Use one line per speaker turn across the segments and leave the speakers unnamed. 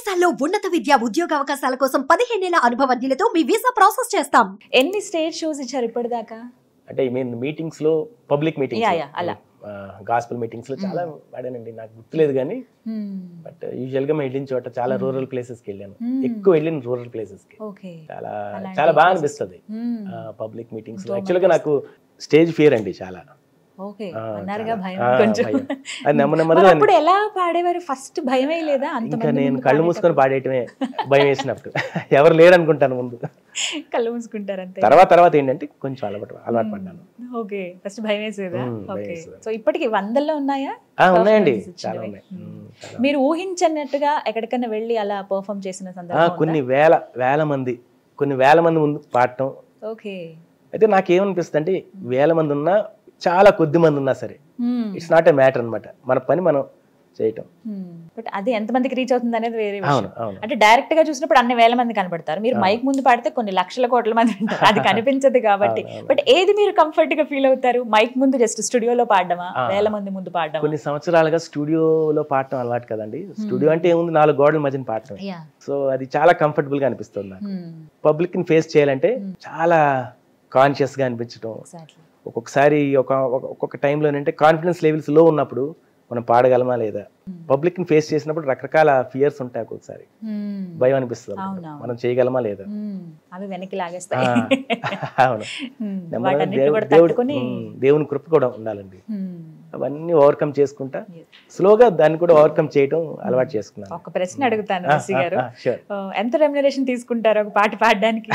విదేశాల్లో ఉన్నత విద్య ఉద్యోగ అవకాశాల కోసం పదిహేనేళ్ల అనుభవజ్ఞులతో మీ వీసా ప్రాసెస్ చేస్తాం
ఎన్ని స్టేజ్ షోస్ ఇచ్చారు ఇప్పటిదాకా
అంటే ఐ మీన్ మీటింగ్స్ లో పబ్లిక్ మీటింగ్స్
Yeah, yeah, అలా.
గాస్పుల్ మీటింగ్స్ లో చాలా వాడానండి నాకు గుర్తులేదు కానీ బట్ యూజువల్ గా మేము వెళ్ళిన చోట చాలా రూరల్ ప్లేసెస్ కి వెళ్ళాను
Hmm.
ఎక్కువ వెళ్ళిన రూరల్ ప్లేసెస్ కి
ఓకే
చాలా
అలాంటి
చాలా బాగా
places.
అనిపిస్తుంది పబ్లిక్ మీటింగ్స్ లో యాక్చువల్ గా నాకు స్టేజ్ ఫియర్ అండి చాలా
ఓకే
ఆ,
అన్నారుగా
చాలా.
భయం
ఆ,
కొంచెం
భయం. అది నెమ్మ
మరి
నెమ్మదిగా
అప్పుడు ఎలా పాడేవారు ఫస్ట్ భయమే లేదా అంత
ఇంకా నేను కళ్ళు మూసుకొని పాడేయటమే భయం వేసినప్పుడు ఎవరు లేరు అనుకుంటాను ముందు
కళ్ళు మూసుకుంటారు అంతే
తర్వాత తర్వాత ఏంటంటే కొంచెం అలవాటు అలవాటు పడ్డాను
ఓకే ఫస్ట్ భయం వేసేదా
మ్మ్, భయం
ఓకే
వేసేది.
సో ఇప్పటికి వందల్లో ఉన్నాయా
ఆ, ఉన్నాయండి
Performances
చాలా
ఇచ్చినవి.
ఉన్నాయి
మ్మ్.
ఉమ్, చాలా.
మీరు ఊహించనట్టుగా ఎక్కడికైనా వెళ్ళి అలా పర్ఫామ్ చేసిన
ఆ,
సందర్భం
కొన్ని వేల వేల మంది కొన్ని వేల మంది ముందు పాడటం
ఓకే
అయితే నాకేమనిపిస్తుంది అంటే వేల మంది ఉన్నా చాలా కొద్ది మంది ఉన్నా సరే ఇట్స్ నాట్ ఏ మ్యాటర్ అన్నమాట మన పని మనం చేయటం
బట్ అది ఎంతమందికి రీచ్ అవుతుంది అనేది వేరే
అవును
విషయం
అవును
అంటే డైరెక్ట్ గా చూసినప్పుడు అన్ని వేల మంది కనపడతారు మీరు మైక్ ముందు పాడితే కొన్ని లక్షల కోట్ల మంది ఉంటారు అది కనిపించదు కాబట్టి
అవును, అవును.
బట్ ఏది మీరు కంఫర్ట్ గా ఫీల్ అవుతారు మైక్ ముందు జస్ట్ స్టూడియోలో పాడడమా
ఆ.
వేల మంది ముందు పాడడమా
కొన్ని సంవత్సరాలుగా స్టూడియోలో పాడటం అలవాటు కదండి స్టూడియో అంటే ఏముంది నాలుగు గోడల మధ్యన పాడటం
యా
సో అది చాలా కంఫర్టబుల్ గా అనిపిస్తుంది నాకు పబ్లిక్ ని ఫేస్ చేయాలంటే చాలా కాన్షియస్ గా అనిపించడం
ఎగ్జాక్ట్లీ
ఒక్కొక్కసారి ఒక ఒక- ఒక్కొక్క టైంలో ఏంటంటే కాన్ఫిడెన్స్ లెవెల్స్ లో ఉన్నప్పుడు మనం పాడగలమా లేదా పబ్లిక్ ని ఫేస్ చేసినప్పుడు రకరకాల ఫియర్స్ ఉంటాయి ఒక్కొక్కసారి భయం అనిపిస్తుంది అన్నమాట.
అవునవును.
మనం చేయగలమా లేదా
అవి వెనక్కి
ఆ,
లాగేస్తాయి
అవును
మ్మ్.
నెమ్మదిగా
వాటన్నిటిని
దేవుడు
కూడా
దేవుడు
తట్టుకొని
ఉమ్, దేవుని కృప కూడా ఉండాలండి
మ్మ్.
అవన్నీ ఓవర్కమ్ చేసుకుంటా
Yes.
స్లోగా దాన్ని కూడా ఓవర్కమ్ చేయడం అలవాటు చేసుకున్నాను
ఒక ప్రశ్న అడుగుతాను
ఆ,
రిషి
ఆ,
గారు
ఆ, sure.
ఆ, ఎంత రెమ్యునరేషన్ తీసుకుంటారు ఒక పాట పాడడానికి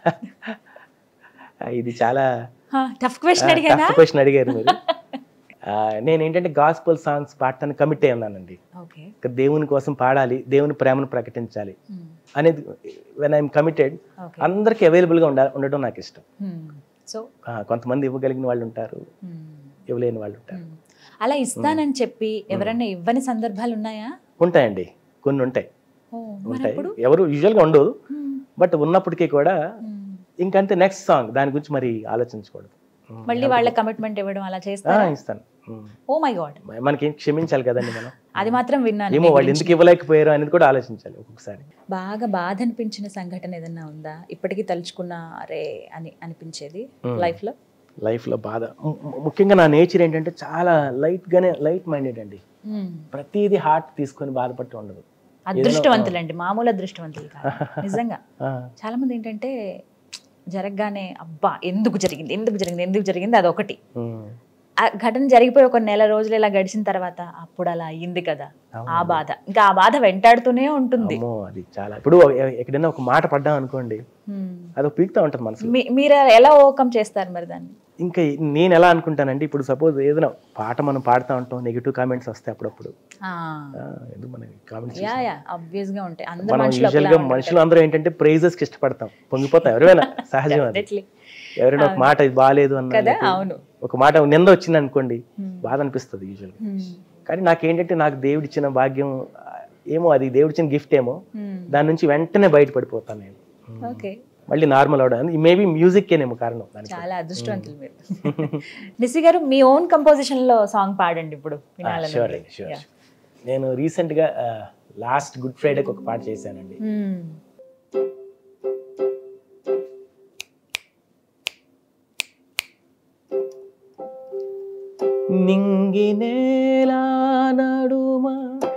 ఆ, ఇది చాలా
టఫ్ క్వశ్చన్ అడిగానా
క్వశ్చన్ అడిగారు మీరు ఆ, నేను ఏంటంటే గాస్పల్ సాంగ్స్ పాడటానికి కమిట్ అయి ఉన్నానండి
ఓకే
ఇక దేవుని కోసం పాడాలి దేవుని ప్రేమను ప్రకటించాలి అనేది వెన్ ఐఎమ్ కమిటెడ్
ఓకే
అందరికి అవైలబుల్ గా ఉండ ఉండడం నాకు ఇష్టం
సో
ఆ, కొంతమంది ఇవ్వగలిగిన వాళ్ళు ఉంటారు ఇవ్వలేని వాళ్ళు ఉంటారు
అలా ఇస్తానని చెప్పి ఎవరైనా ఇవ్వని సందర్భాలు ఉన్నాయా
ఉంటాయండి కొన్ని ఉంటాయి
ఓ, మరి
ఉంటాయి
అప్పుడు
ఎవరు యూజువల్గా ఉండదు
మ్మ్.
బట్ ఉన్నప్పటికీ కూడా
మ్మ్.
ఇంకంతే నెక్స్ట్ సాంగ్ దాని గురించి మరి ఆలోచించకూడదు మ్మ్.
మళ్ళీ వాళ్ళ కమిట్మెంట్ ఇవ్వడం అలా
ఆ,
చేస్తారా
ఇస్తాను మ్మ్.
ఓ మై గాడ్
మనకి క్షమించాలి కదండి మనం
అది మాత్రం విన్నాను
ఏమో
మీ
వాళ్ళు
గురించి.
ఎందుకు ఇవ్వలేకపోయారు అనేది కూడా ఆలోచించాలి ఒక్కొక్కసారి
బాగా బాధ అనిపించిన సంఘటన ఏదన్నా ఉందా ఇప్పటికీ తలుచుకున్న అరే అని అనిపించేది
మ్మ్.
లైఫ్ లో
లైఫ్లో బాధ ము- ము- ముఖ్యంగా నా నేచర్ ఏంటంటే చాలా లైట్గానే లైట్ మైండెడ్ అండి
మ్మ్.
ప్రతిదీ హార్ట్ తీసుకొని బాధపడుతూ ఉండదు
అదృష్టవంతులండి మామూలు అదృష్టవంతులు కాదు నిజంగా
ఆ,
చాలా మంది ఏంటంటే జరగగానే అబ్బా ఎందుకు జరిగింది ఎందుకు జరిగింది ఎందుకు జరిగింది అదొకటి
మ్మ్.
ఆ ఘటన జరిగిపోయి ఒక నెల రోజులు ఇలా గడిచిన తర్వాత అప్పుడు అలా అయ్యింది కదా ఆ బాధ ఇంకా ఆ బాధ వెంటాడుతూనే ఉంటుంది
అమ్మో అది చాలా ఇప్పుడు ఎ- ఎక్కడైనా ఒక మాట పడ్డాం అనుకోండి
మ్మ్.
అది పీక్తా ఉంటుంది మనసు
మీ- మీరు ఎలా ఓవర్కమ్ చేస్తారు మరి దాన్ని
ఇంకా నేను ఎలా అనుకుంటానంటే ఇప్పుడు సపోజ్ ఏదైనా పాట మనం పాడుతూ ఉంటాం నెగిటివ్ కామెంట్స్ వస్తాయి అప్పుడప్పుడు
ఆ,
ఆ, ఎందుకు మన కామెంట్స్
యా యా ఆబ్వియస్ గా ఉంటాయి అందరు
మనం
మనుషులు
యూజువల్ గా మనుషులు అందరూ ఏంటంటే ప్రైజెస్ కి ఇష్టపడతాం పొంగిపోతాం ఎవరైనా సహజం అది
Definitely.
ఎవరైనా ఒక మాట ఇది బాగాలేదు అన్న
కదా
లేకపోతే
అవును
ఒక మాట నింద వచ్చింది అనుకోండి
Hmm.
బాధ అనిపిస్తుంది యూజువల్
మ్మ్.
కానీ నాకేంటంటే నాకు దేవుడిచ్చిన భాగ్యం ఆ, ఏమో అది దేవుడిచ్చిన గిఫ్ట్ ఏమో
మ్మ్.
దాని నుంచి వెంటనే బయటపడిపోతాను నేను
ఓకే
మళ్ళీ నార్మల్ అవడం మేబీ మ్యూజిక్ ఏనేమో కారణం దానికి
చాలా అదృష్టవంతులు మీరు నిసి గారు మీ ఓన్ కంపోజిషన్ లో సాంగ్ పాడండి ఇప్పుడు వినాలని
షూర్
ఉంది.
Sure
Yeah.
నేను రీసెంట్ గా లాస్ట్ గుడ్ ఫ్రైడేకి ఒక పాట చేశానండి
మ్మ్.
నింగి నేల నడుమ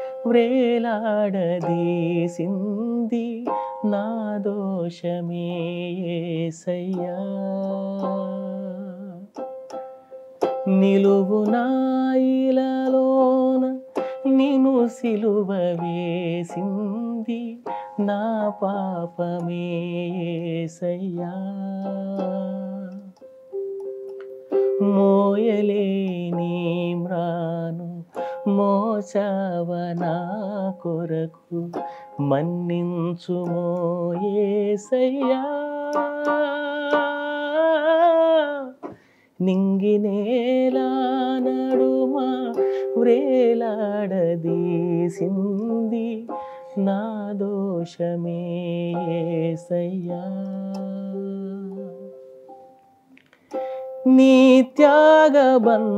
వ్రేలాడదీసింది నా దోషమే యేసయ్యా నిలువు నాయిలలోన నిను సిలువ వేసింది నా పాపమే యేసయ్యా మోయలేని మ్రాను మోచవనా కొరకు మన్నించు మోయేసయ్యా నింగినేలా నడుమ వ్రేలాడదీసింది నా దోషమే యేసయ్యా నీ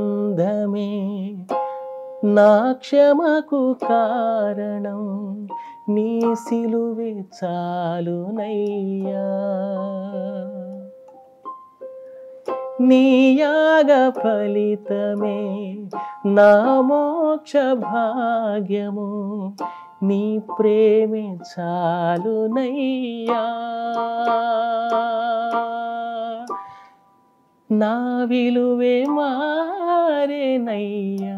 త్యాగబంధమే నా క్షమకు కారణం నీ సిలువే చాలునయ్యా నీ యాగ ఫలితమే నా మోక్ష భాగ్యము నీ ప్రేమే చాలునయ్యా నా విలువే మారేనయ్యా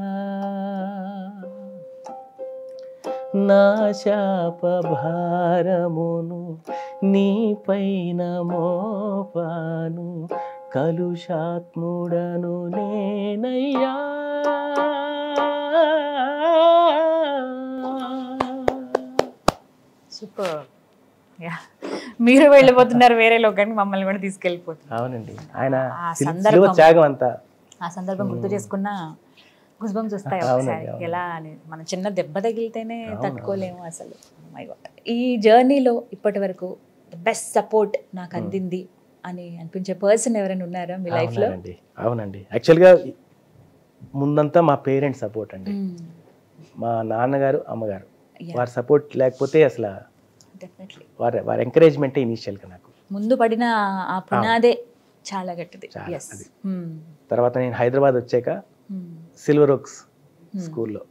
నా శాప భారమును నీ పైన మోపాను కలుషాత్ముడను నేనయ్యా
సూపర్ యా మీరు వెళ్ళిపోతున్నారు వేరే లోకానికి మమ్మల్ని కూడా తీసుకెళ్ళిపోతున్నారు
అవునండి ఆయన
ఆ
సిలు-
సందర్భం.
సిలువ త్యాగం అంతా
ఆ సందర్భం గుర్తు చేసుకున్న గుజ్బంస్ వస్తాయి
అవునండి,
ఒకసారి
అవును.
ఎలా అని మన చిన్న దెబ్బ తగిలితేనే
అవును,
తట్టుకోలేము అసలు మై గాడ్ ఈ జర్నీలో ఇప్పటి వరకు బెస్ట్ సపోర్ట్ నాకు అందింది అని అనిపించే పర్సన్ ఎవరైనా ఉన్నారా మీ లైఫ్ లో
అవునండి అవునండి యాక్చువల్గా ముందంతా మా పేరెంట్స్ సపోర్ట్ అండి మా నాన్నగారు అమ్మగారు వారి సపోర్ట్ లేకపోతే అసలు
డెఫినెట్లీ
వారి వారి ఎంకరేజ్మెంటే ఇనీషియల్గా నాకు
ముందు పడిన ఆ పునాదే చాలా గట్టిది
చాలా,
ఎస్
అది. తర్వాత నేను హైదరాబాద్ వచ్చాక సిల్వర్ ఓక్స్ స్కూల్లో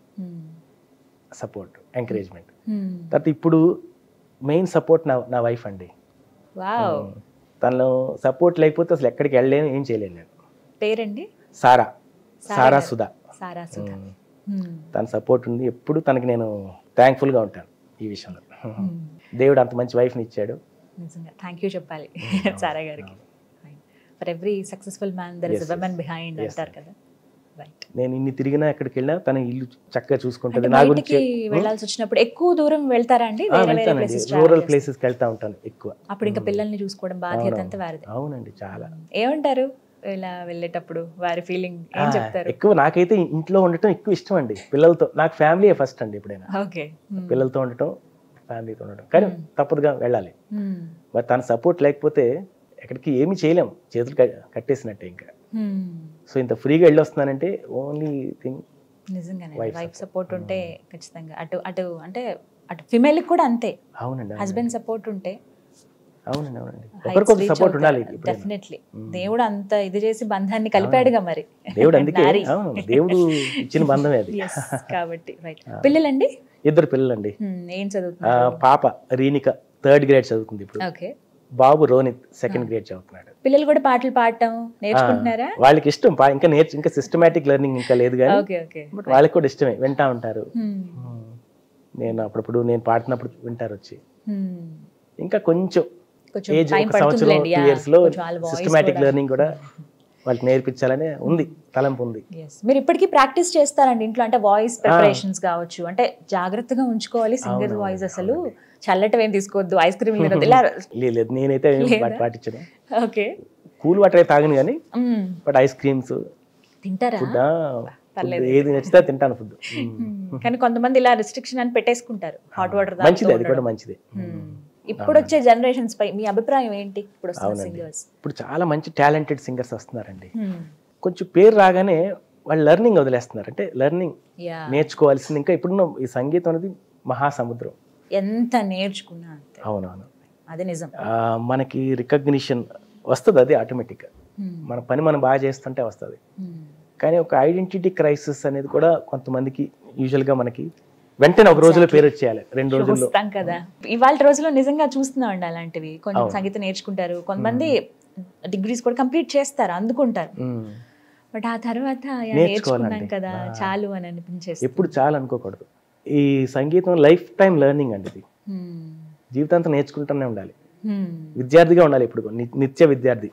సపోర్ట్ ఎంకరేజ్మెంట్ తర్వాత ఇప్పుడు మెయిన్ సపోర్ట్ నా నా వైఫ్ అండి
వావ్
తను సపోర్ట్ లేకపోతే అసలు ఎక్కడికి వెళ్ళలేను ఏం చేయలేను నేను
పేరండి
సారా
సారా
సారా
గారు.
Sudha
Sarah Sudha
um.
Hmm.
తన సపోర్ట్ ఉంది ఎప్పుడు తనకి నేను థ్యాంక్ఫుల్గా ఉంటాను ఈ విషయంలో దేవుడు అంత మంచి వైఫ్ని ఇచ్చాడు
నిజంగా థ్యాంక్ యూ చెప్పాలి సారా గారికి for every successful man there is
Yes,
women
yes.
Behind
Yes,
అంటారు కదా రైట్
నేను ఇన్ని తిరిగినా ఎక్కడికి వెళ్ళినా తన ఇల్లు చక్కగా చూసుకుంటుంది
అంటే
నా
బయటికి
గురించి
వెళ్ళాల్సి వచ్చినప్పుడు ఎక్కువ దూరం వెళ్తారా అండి
ఆ,
వేరే వేరే
వెళ్తానండి
ప్లేసెస్
రూరల్ ప్లేసెస్కి వెళ్తా ఉంటాను ఎక్కువ
అప్పుడు ఇంకా పిల్లల్ని చూసుకోవడం బాధ్యత
అవునవును.
అంతా వారిది
అవునండి చాలా
ఏమంటారు ఇలా వెళ్ళేటప్పుడు వారి ఫీలింగ్ ఏం
ఆ,
చెప్తారు
ఎక్కువ నాకైతే ఇంట్లో ఉండటం ఎక్కువ ఇష్టం అండి పిల్లలతో నాకు ఫ్యామిలీ ఫస్ట్ అండి ఎప్పుడైనా
ఓకే
పిల్లలతో ఉండటం ఫ్యామిలీతో ఉండటం కానీ తప్పదుగా వెళ్ళాలి మరి తన సపోర్ట్ లేకపోతే ఎక్కడికి ఏమీ చేయలేం చేతులు క- కట్టేసినట్టే ఇంకా సో ఇంత ఫ్రీగా వెళ్ళి వస్తున్నానంటే ఓన్లీ థింగ్
నిజంగానే
Wife
వైఫ్
support.
సపోర్ట్ ఉంటే ఖచ్చితంగా అటు అటు అంటే అటు ఫిమేల్ కూడా అంతే
అవునండి అవునండి.
హస్బెండ్ సపోర్ట్ ఉంటే
అవునండి అవునండి ఒకరికొకరు సపోర్ట్ ఉండాలి ఎప్పుడైనా.
డెఫినెట్లీ దేవుడు అంత ఇది చేసి బంధాన్ని కలిపాడుగా మరి
దేవుడు అందుకే
నారి.
అవును దేవుడు ఇచ్చిన బంధమే అది
Yes, కాబట్టి రైట్ పిల్లలండి
ఇద్దరు పిల్లలండి
Hmm, ఏం
ఆ,
చదువుతున్నారు
పాప రీనిక థర్డ్ గ్రేడ్ చదువుతుంది ఇప్పుడు
ఓకే
బాబు రోనిత్ సెకండ్ గ్రేడ్ చదువుతున్నాడు
పిల్లలు కూడా పాటలు పాడటం నేర్చుకుంటున్నారా
ఆ, వాళ్ళకి ఇష్టం పా- ఇంకా నేర్చు ఇంకా సిస్టమేటిక్ లెర్నింగ్ ఇంకా లేదు కానీ
ఓకే ఓకే
బట్ వాళ్ళకి కూడా ఇష్టమే వింటా ఉంటారు నేను అప్పుడప్పుడు నేను పాడుతున్నప్పుడు వింటారు వచ్చి ఇంకా కొంచెం
కొంచెం
ఏజ్
టైం
ఒక సంవత్సరం
పడుతుందిలేండి
టూ
yeah.
ఇయర్స్ లో
కొంచెం వాళ్ళ voice
సిస్టమేటిక్
కూడా.
లెర్నింగ్ కూడా వాళ్ళకి నేర్పించాలనే ఉంది తలంపు ఉంది
Yes. మీరు ఇప్పటికీ ప్రాక్టీస్ చేస్తారండి ఇంట్లో అంటే వాయిస్ ప్రిపరేషన్స్ కావచ్చు అంటే జాగ్రత్తగా ఉంచుకోవాలి సింగర్
అవునవును,
వాయిస్ అసలు చల్లటం ఏం తీసుకోవద్దు ఐస్ క్రీమ్ తినొద్దు ఇలా
లేదు లేదు నేనైతే ఏం
లేదా?
పాటి- పాటించను
ఓకే
కూల్ వాటర్ అయితే తాగను కానీ బట్ ఐస్ క్రీమ్స్
తింటారా
ఫుడ్
పర్లేదు.
ఏది నచ్చితే తింటాను ఫుడ్
Hmm. కానీ కొంతమంది ఇలా రిస్ట్రిక్షన్ అని పెట్టేసుకుంటారు హాట్ వాటర్
మంచిది అది కూడా మంచిది
ఇప్పుడు వచ్చే జనరేషన్స్ పై మీ అభిప్రాయం ఏంటి ఇప్పుడు వస్తున్న
అవునండి.
సింగర్స్
ఇప్పుడు చాలా మంచి టాలెంటెడ్ సింగర్స్ వస్తున్నారండి కొంచెం పేరు రాగానే వాళ్ళు లెర్నింగ్ వదిలేస్తున్నారు అంటే లెర్నింగ్
యా
నేర్చుకోవాల్సింది ఇంకా ఇప్పుడున్న ఈ సంగీతం అనేది మహాసముద్రం
ఎంత నేర్చుకున్నా అంతే
అవునవును
అది నిజం
ఆ, మనకి రికగ్నిషన్ వస్తుంది అది ఆటోమేటిక్గా
Hmm.
మన పని మనం బాగా చేస్తుంటే వస్తుంది
Hmm.
కానీ ఒక ఐడెంటిటీ క్రైసిస్ అనేది కూడా కొంతమందికి యూజువల్గా మనకి వెంటనే ఒక రోజులో పేరు వచ్చేయాలి రెండు రోజుల్లో
చూస్తాం కదా ఇవాళ రోజులో నిజంగా చూస్తున్నాం అండి అలాంటివి కొంచెం
అవును.
సంగీతం నేర్చుకుంటారు కొంతమంది డిగ్రీస్ కూడా కంప్లీట్ చేస్తారు అందుకుంటారు
మ్మ్.
బట్ ఆ తర్వాత "యా,
నేర్చుకోవాలండి.
నేర్చుకున్నాం కదా
ఆ.
చాలు అని అనిపించేసి
ఎప్పుడు చాలా అనుకోకూడదు ఈ సంగీతం లైఫ్ టైం లెర్నింగ్ అండి ఇది జీవితాంతం నేర్చుకుంటూనే ఉండాలి విద్యార్థిగా ఉండాలి ఇప్పుడు ని- నిత్య విద్యార్థి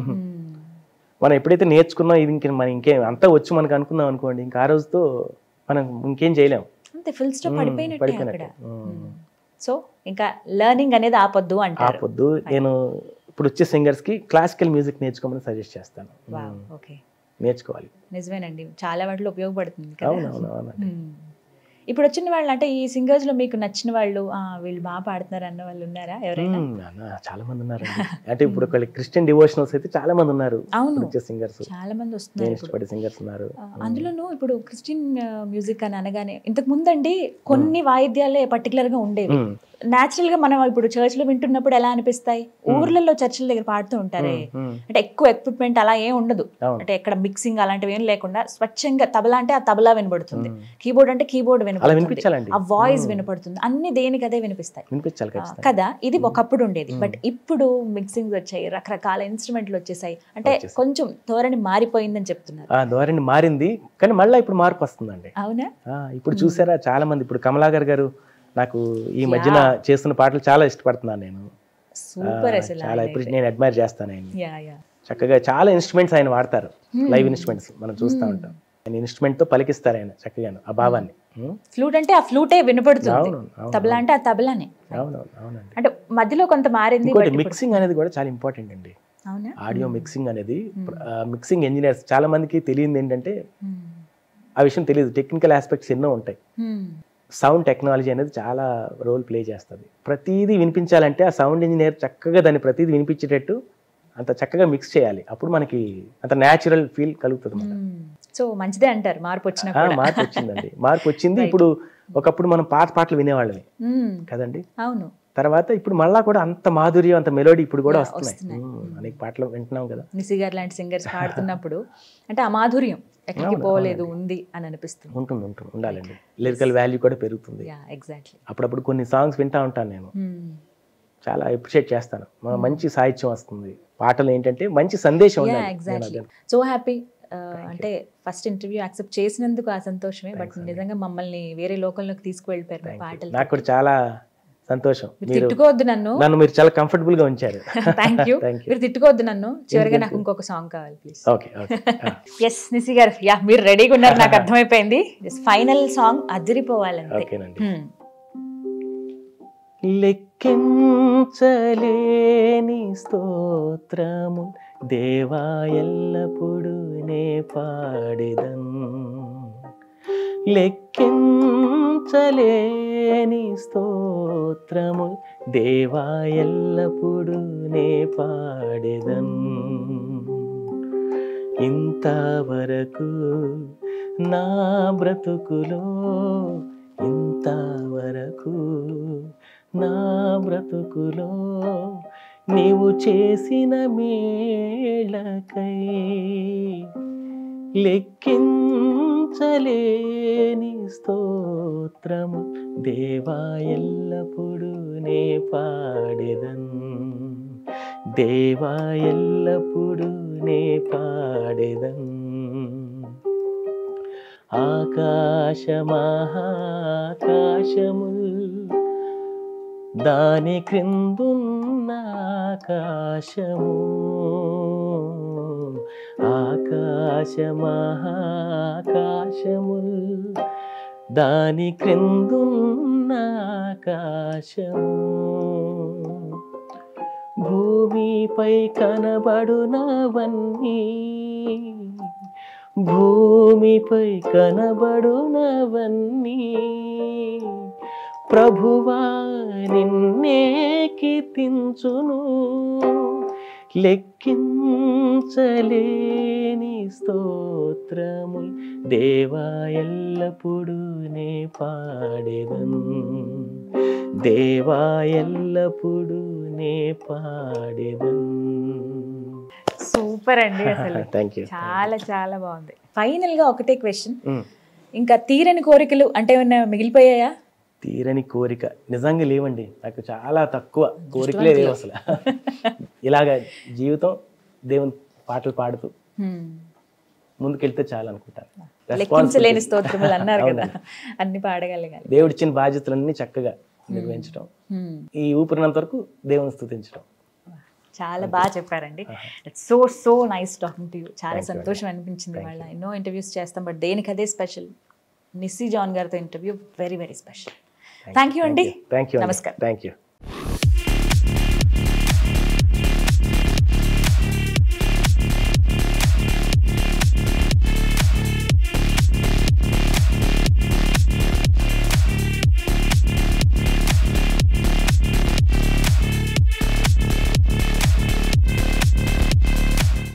మనం ఎప్పుడైతే నేర్చుకున్నాం ఇది ఇంక మనం ఇంకేం అంతా వచ్చి మనకు అనుకున్నాం అనుకోండి ఇంకా ఆ రోజుతో మనం ఇంకేం చేయలేం
అంతే ఫుల్ స్టాప్
మ్మ్,
పడిపోయినట్టే అక్కడ
పడిపోయినట్టే. మ్మ్.
సో ఇంకా లెర్నింగ్ అనేది ఆపొద్దు అంటారు
ఆపొద్దు నేను ఇప్పుడు వచ్చే సింగర్స్ కి క్లాసికల్ మ్యూజిక్ నేర్చుకోమని సజెస్ట్ చేస్తాను
ఓకే
నేర్చుకోవాలి
నిజమేనండి చాలా వాటిలో ఉపయోగపడుతుంది కదా
అవును అవును అవునండి
మ్మ్. ఇప్పుడు వచ్చిన వాళ్ళు అంటే ఈ సింగర్స్ లో మీకు నచ్చిన వాళ్ళు "ఆ, వీళ్ళు బాగా పాడుతున్నారు అన్న వాళ్ళు ఉన్నారా ఎవరైనా
మ్మ్, అన్న, చాలా మంది ఉన్నారు అంటే ఇప్పుడు ఒకళ్ళు క్రిస్టియన్ డివోషనల్స్ అయితే చాలా మంది ఉన్నారు
అవును
వచ్చే సింగర్స్
చాలా మంది
నేను
వస్తున్నారు ఇప్పుడు
ఇష్టపడే సింగర్స్ ఉన్నారు
ఆ, అందులోనూ ఇప్పుడు క్రిస్టియన్ మ్యూజిక్ అని అనగానే ఇంతకు ముందండి కొన్ని వాయిద్యాలే పర్టికులర్ గా ఉండేవి
మ్మ్,
నాచురల్ గా మనం ఇప్పుడు చర్చ్ లో వింటున్నప్పుడు ఎలా అనిపిస్తాయి ఊర్లలో చర్చిల దగ్గర పాడుతూ ఉంటారే
మ్మ్,
అంటే ఎక్కువ ఎక్విప్మెంట్ అలా ఏం ఉండదు
అవును
అంటే ఎక్కడ మిక్సింగ్ అలాంటివి ఏం లేకుండా స్వచ్ఛంగా తబలా అంటే ఆ తబలా వినబడుతుంది
మ్మ్.
కీబోర్డ్ అంటే కీబోర్డ్
అలా
వినపడుతుంది
వినిపించాలండి
ఆ వాయిస్ వినపడుతుంది అన్ని దేనికి అదే వినిపిస్తాయి
వినిపించాలి
ఆ,
ఖచ్చితంగా
కదా ఇది ఒకప్పుడు ఉండేది బట్ ఇప్పుడు మిక్సింగ్ వచ్చాయి రకరకాల ఇన్స్ట్రుమెంట్లు వచ్చేసాయి అంటే
వచ్చేసాయి.
కొంచెం ధోరణి మారిపోయిందని చెప్తున్నారు
ఆ ధోరణి మారింది కానీ మళ్ళీ ఇప్పుడు మార్పు వస్తుందండి
అవునా
ఆ, ఇప్పుడు చూసారా చాలా మంది ఇప్పుడు కమలాగర్ గారు నాకు ఈ మధ్యన చేస్తున్న పాటలు చాలా ఇష్టపడుతున్నాను నేను
సూపర్
ఆ,
అసలు
చాలా ఇప్పుడు నేను అడ్మైర్ చేస్తాను ఆయన
యా యా
చక్కగా చాలా ఇన్స్ట్రుమెంట్స్ ఆయన వాడతారు లైవ్ ఇన్స్ట్రుమెంట్స్ మనం చూస్తూ ఉంటాం ఆయన ఇన్స్ట్రుమెంట్ తో పలికిస్తారు ఆయన చక్కగాను ఆ భావాన్ని ఉం?
ఫ్లూట్ అంటే ఆ ఫ్లూటే వినపడుతుంది
అవును అవును
తబలా అంటే ఆ తబలానే
అవును అవునండి
అంటే మధ్యలో కొంత మారింది
ఇంకోటి
but ఇప్పుడు-
మిక్సింగ్ అనేది కూడా చాలా ఇంపార్టెంట్ అండి
అవునా
ఆడియో మిక్సింగ్ అనేది మిక్సింగ్ ఇంజనీర్స్ చాలా మందికి తెలియంది ఏంటంటే
Hmm.
ఆ విషయం తెలియదు టెక్నికల్ ఆస్పెక్ట్స్ ఎన్నో ఉంటాయి
Hmm.
సౌండ్ టెక్నాలజీ అనేది చాలా రోల్ ప్లే చేస్తుంది ప్రతిదీ వినిపించాలంటే ఆ సౌండ్ ఇంజనీర్ చక్కగా దాన్ని ప్రతిదీ వినిపించేటట్టు అంత చక్కగా మిక్స్ చేయాలి అప్పుడు మనకి అంత న్యాచురల్ ఫీల్ కలుగుతుంది అన్నమాట.
Hmm. సో మంచిదే అంటారు మార్పు వచ్చినా
ఆ,
కూడా
మార్పు వచ్చిందండి మార్పు వచ్చింది ఇప్పుడు ఒకప్పుడు మనం పాత పాటలు వినేవాళ్ళమే
Hmm.
కదండి
అవును
తర్వాత ఇప్పుడు మళ్ళా కూడా అంత మాధుర్యం అంత మెలోడీ ఇప్పుడు కూడా
Yeah,
వస్తున్నాయి
వస్తున్నాయి.
ఉమ్, అనేక పాటలు వింటున్నాం కదా
నిసి గారు లాంటి సింగర్స్ పాడుతున్నప్పుడు అంటే ఆ మాధుర్యం ఎక్కడికి పోలేదు ఉంది అని అనిపిస్తుంది
ఉంటుంది ఉంటుంది ఉండాలండి లిరికల్ వాల్యూ కూడా పెరుగుతుంది
యా ఎగ్జాక్ట్లీ
అప్పుడప్పుడు కొన్ని సాంగ్స్ వింటా ఉంటాను నేను చాలా అప్రిషియేట్ చేస్తాను మ- మంచి సాహిత్యం వస్తుంది పాటలు ఏంటంటే మంచి సందేశం
యా
ఉండాలి.
ఎగ్జాక్ట్లీ
నేను
సో హ్యాపీ అంటే ఫస్ట్ ఇంటర్వ్యూ యాక్సెప్ట్ చేసినందుకు ఆ సంతోషమే బట్ నిజంగా మమ్మల్ని వేరే లోకంలోకి తీసుకువెళ్ళిపోయారు మీ
అదే.
పాటలు
నాకు కూడా చాలా సంతోషం
మీరు
మీరు
తిట్టుకోవద్దు నన్ను
నన్ను మీరు చాలా కంఫర్టబుల్ గా ఉంచారు
థ్యాంక్ యూ
థ్యాంక్ యూ
మీరు తిట్టుకోవద్దు నన్ను చివరిగా నాకు ఇంకొక సాంగ్ కావాలి please
okay okay
yes Nissi గారు యా మీరు రెడీగా ఉన్నారు నాకు అర్థమైపోయింది ఫైనల్ సాంగ్ అదిరిపోవాలంతే
ఓకేనండి
Hmm.
లెక్కించలేని స్తోత్రము దేవా ఎల్లప్పుడు నే పాడెదన్ లెక్కించలేని స్తోత్రము దేవా ఎల్లప్పుడు నే పాడెదన్ ఇంతవరకు నా బ్రతుకులో ఇంతవరకు నా బ్రతుకులో నీవు చేసిన మేళకై లెక్కించలేని స్తోత్రము దేవా ఎల్లప్పుడు నే పాడెదన్ దేవా ఎల్లప్పుడు నే పాడెదన్ ఆకాశమహాకాశము దాని క్రిందున్న ఆకాశము ఆకాశమహాకాశము దాని క్రిందున్న ఆకాశము భూమిపై కనబడునవన్నీ భూమిపై కనబడునవన్నీ ప్రభువా నిన్నే కీర్తించును లెక్కించలేని స్తోత్రము దేవా ఎల్లప్పుడు నే పాడెదన్ దేవా ఎల్లప్పుడు నే పాడెదన్
సూపర్ అండి అసలు
థ్యాంక్ యూ
చాలా చాలా బాగుంది ఫైనల్ గా ఒకటే క్వశ్చన్ ఇంకా తీరని కోరికలు అంటే ఏమైనా మిగిలిపోయాయా
తీరని కోరిక నిజంగా లేవండి నాకు చాలా తక్కువ కోరికలే లేవు అసలు ఇలాగ జీవితం దేవుని పాటలు పాడుతూ
Hmm.
ముందుకెళ్తే చాలు అనుకుంటాను
లెక్కించలేని స్తోత్రములు అన్నారు కదా అన్ని పాడగలగాలి
దేవుడిచ్చిన బాధ్యతలన్నీ చక్కగా నిర్వహించడం
Hmm.
ఈ ఊపిరినంత వరకు దేవుని స్థుతించడం
చాలా బాగా చెప్పారండి so so nice talking to you చాలా సంతోషం అనిపించింది వాళ్ళ ఎన్నో ఇంటర్వ్యూస్ చేస్తాం బట్ దేనికి అదే స్పెషల్ నిస్సీ జాన్ గారితో interview very very special thank you అండి
థ్యాంక్ యూ
నమస్కారం
థ్యాంక్ యూ